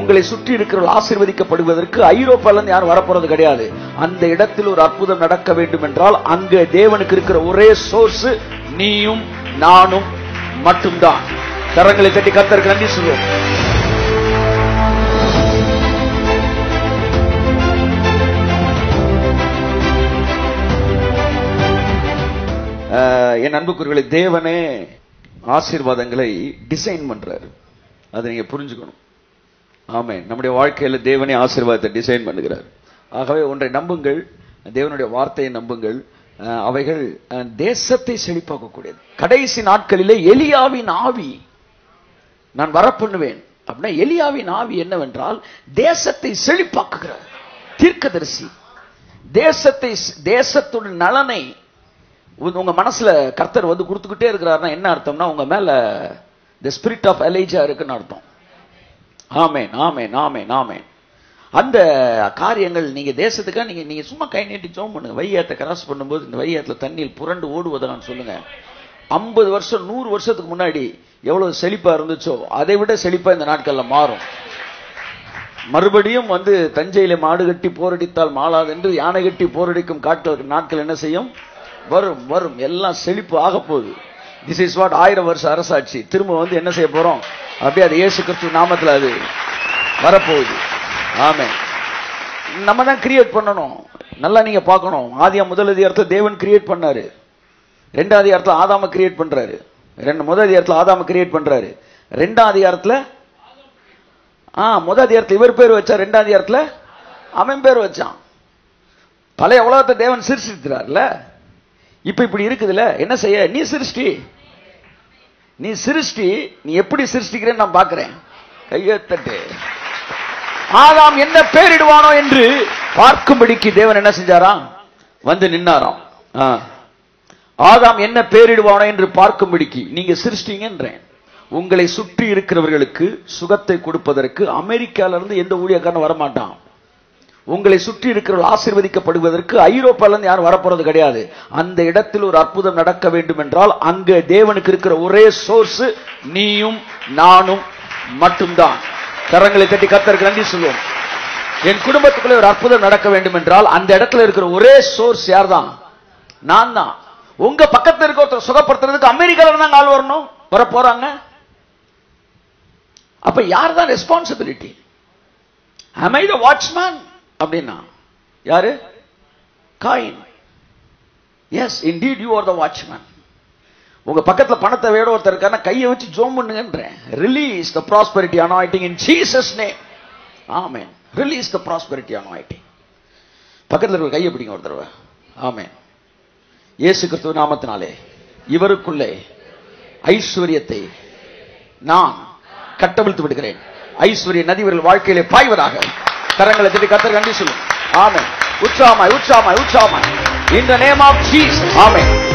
உங்களை சுற்றி இருக்கிறவர்கள் ஆசீர்வதிக்கப்படுவதற்கு ஐரோப்பால இருந்து யாரும் வரப்போறது கிடையாது அந்த இடத்தில் ஒரு அற்புதம் நடக்க வேண்டும் என்றால் அங்க தேவனுக்கு இருக்கிற ஒரே சோர்ஸ் நீயும் நானும் மட்டும்தான் கரங்களை தட்டி கத்தருக்கு நன்றி சொல்லுவோம் அஹ், என் அன்புக்குரியவர்களே தேவனே ஆசீர்வாதங்களை டிசைன் பண்றாரு அதை நீங்க புரிஞ்சுக்கணும் ஆமே நம்முடைய வாழ்க்கையில தேவனே ஆசீர்வாதத்தை டிசைன் பண்ணுகிறார் ஆகவே ஒன்றை நம்புங்கள் தேவனுடைய வார்த்தையை நம்புங்கள் அஹ், அவைகள் அஹ், தேசத்தை செழிப்பாக்கக்கூடியது கடைசி நாட்களிலே எலியாவின் ஆவி நான் வரப்பண்ணுவேன் அப்படின்னா எலியாவின் ஆவி என்னவென்றால் தேசத்தை செழிப்பாக்குகிறார் தீர்க்கதரிசி தேசத்தை தேசத்துடைய நலனை உங்க- உங்க மனசுல கர்த்தர் வந்து கொடுத்துக்கிட்டே இருக்கிறாருன்னா என்ன அர்த்தம்னா உங்க மேல த ஸ்பிரிட் ஆஃப் எலைஜா இருக்குன்னு அர்த்தம் ஆமேன் ஆமேன் ஆமேன் ஆமேன் அந்த காரியங்கள் நீங்க தேசத்துக்காக நீங்க நீங்க சும்மா கை நீட்டி ஜோம் பண்ணுங்க வையாத்தை கிராஸ் பண்ணும்போது இந்த வையாத்துல தண்ணியில் புரண்டு ஓடுவதான் சொல்லுங்க ஐம்பது வருஷம் நூறு வருஷத்துக்கு முன்னாடி எவ்வளவு செழிப்பா இருந்துச்சோ அதை விட செழிப்பா இந்த நாட்கள்ல மாறும் மறுபடியும் வந்து தஞ்சையில மாடு கட்டி போரடித்தால் மாளாது என்று யானை கட்டி போரடிக்கும் காட்டு நாட்கள் என்ன செய்யும் வரும் வரும் எல்லாம் செழிப்பு ஆக போகுது திஸ் இஸ் வாட் ஆயிரம் வருஷம் அரசாட்சி திரும்ப வந்து என்ன செய்ய போறோம் அப்படியே அது இயேசு கிறிஸ்து நாமத்துல அது வரப்போகுது ஆமே நம்ம தான் கிரியேட் பண்ணணும் நல்லா நீங்க பார்க்கணும் ஆதியா முதல் அதிகாரத்துல தேவன் கிரியேட் பண்ணாரு ரெண்டாவது அதிகாரத்துல ஆதாம கிரியேட் பண்றாரு ரெண்டு முதல் அதிகாரத்துல ஆதாம கிரியேட் பண்றாரு ரெண்டாம் அதிகாரத்துல ஆ முதல் அதிகாரத்துல இவர் பேர் வச்சா ரெண்டாம் அதிகாரத்துல அவன் பேர் வச்சான் பழைய உலகத்தை தேவன் சிருஷ்டிக்கிறார்ல இப்ப இப்படி இருக்குதுல்ல என்ன செய்ய நீ சிருஷ்டி நீ சிருஷ்டி நீ எப்படி சிருஷ்டிக்கிறேன்னு நான் பார்க்கிறேன் கையத்தட்டு ஆதாம் என்ன பேரிடுவானோ என்று பார்க்கும்படிக்கு தேவன் என்ன செஞ்சாராம் வந்து நின்னாராம் ஆ. ஆதாம் என்ன பேரிடுவானோ என்று பார்க்கும்படிக்கு நீங்க சிருஷ்டிங்கன்றேன் உங்களை சுற்றி இருக்கிறவர்களுக்கு சுகத்தை கொடுப்பதற்கு அமெரிக்கால இருந்து எந்த ஊழியக்காரனும் வரமாட்டான் உங்களை சுற்றி இருக்கிறவர்கள் ஆசீர்வதிக்கப்படுவதற்கு ஐரோப்பால இருந்து யாரும் வரப்போறது கிடையாது அந்த இடத்தில் ஒரு அற்புதம் நடக்க வேண்டும் என்றால் அங்க தேவனுக்கு இருக்கிற ஒரே சோர்ஸ் நீயும் நானும் மட்டும்தான் கரங்களை தட்டி கத்தருக்கு நன்றி சொல்லுவோம் என் குடும்பத்துக்குள்ளே ஒரு அற்புதம் நடக்க வேண்டும் என்றால் அந்த இடத்துல இருக்கிற ஒரே சோர்ஸ் யார் தான் நான் தான் உங்க பக்கத்துல இருக்க ஒருத்தர் சுகப்படுத்துறதுக்கு அமெரிக்கால இருந்தாங்க ஆள் வரணும் வர போறாங்க அப்ப யார் தான் responsibility am I the watchman அப்படின்னா யாரு காயின் yes indeed you are the watchman உங்க பக்கத்துல பணத்தை வேட ஒருத்தர் இருக்காருன்னா கையை வச்சு ஜோம் பண்ணுங்கன்றேன் release the prosperity anointing in Jesus name amen release the prosperity anointing பக்கத்துல இருக்கிற கையை பிடிங்க ஒரு தடவை ஆமென் இயேசு கிறிஸ்துவ நாமத்தினாலே இவருக்குள்ளே ஐஸ்வர்யத்தை நான் கட்டவிழ்த்து விடுகிறேன் ஐஸ்வர்ய நதிவர்கள் வாழ்க்கையிலே பாய்வதாக கரங்களை தட்டி கத்தர் கண்டி சொல்லும் ஆமென் உற்சாமாய் உற்சாமாய் உற்சாமாய் இந்த நேம் ஆஃப் ஜீசஸ் ஆமென்